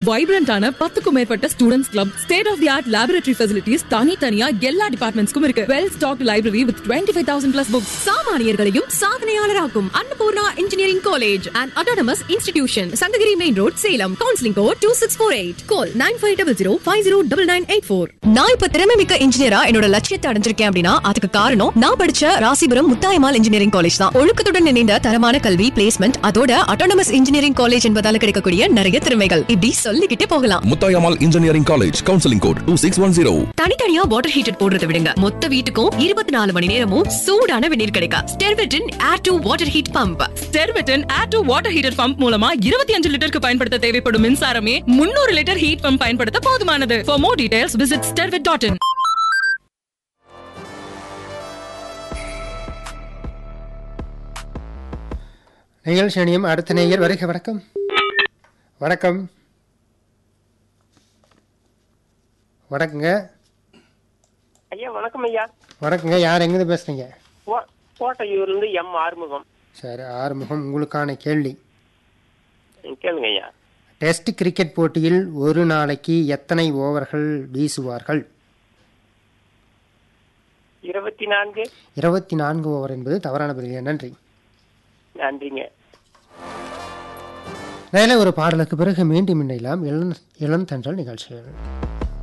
வைப்ரண்டான பத்துக்கும் மேற்பட்ட students club state of the art laboratory facilities தனித்தனியா எல்லா டிபார்ட்மெண்ட்ஸ்க்கும் இருக்கு well stock library with twenty five thousand plus books சாமானியர்களையும் சாதனையாளராக்கும் Annapoorna engineering college and autonomous institution Sankagiri main road Salem counselling code two six four eight call nine five double zero five zero double nine eight four நான் இப்ப திறமை மிக்க இன்ஜினியரா என்னோட லட்சியத்தை அடைஞ்சிருக்கேன் அப்படின்னா அதுக்கு காரணம் நான் படிச்ச ராசிபுரம் முத்தாயமால் இன்ஜினியரிங் காலேஜ் தான் ஒழுக்கத்துடன் இணைந்த தரமான கல்வி பிளேஸ்மெண்ட் அதோட அட்டானமஸ் இன்ஜினியரிங் காலேஜ் என்பதால கிடைக்கக்கூடிய நிறைய திறமைகள் இப்படி சொல்லிக்கிட்டே போகலாம் Muthayammal engineering college counselling code two six one zero தனித்தனியா வாட்டர் ஹீட்டர் போடுறத விடுங்க மொத்த வீட்டுக்கும் இருபத்தி நாலு மணி நேரமும் சூடான வெந்நீர் கிடைக்கும் ஸ்டெர்வெட்டின் air to water heat pump ஸ்டெர்விட்டன் air to water heater pump மூலமா இருபத்தி அஞ்சு லிட்டருக்கு பயன்படுத்த தேவைப்படும் மின்சாரமே முன்னூறு லிட்டர் ஹீட் பம்ப் பயன்படுத்த போதுமானது for more details visit sterwit dot in நிகழ்ச்சி அணியும் அடுத்த நேயர் வருக வணக்கம் வணக்கம் வணக்கங்க ஐயா வணக்கம் ஐயா வணக்கங்க யார் எங்கேருந்து பேசுறீங்க கோ- கோட்டையூர்ல இருந்து எம் ஆறுமுகம் சரி ஆறுமுகம் உங்களுக்கான கேள்வி ம், கேளுங்க ஐயா டெஸ்ட் கிரிக்கெட் போட்டியில் ஒரு நாளைக்கு எத்தனை ஓவர்கள் வீசுவார்கள் இருபத்தி நான்கு இருபத்தி நான்கு ஓவர் என்பது தவறான பதில் நன்றி நன்றிங்க வேலை ஒரு பாடலுக்கு பிறகு மீண்டும் இணையலாம் இளம் இளம் தென்றல் நிகழ்ச்சிகள்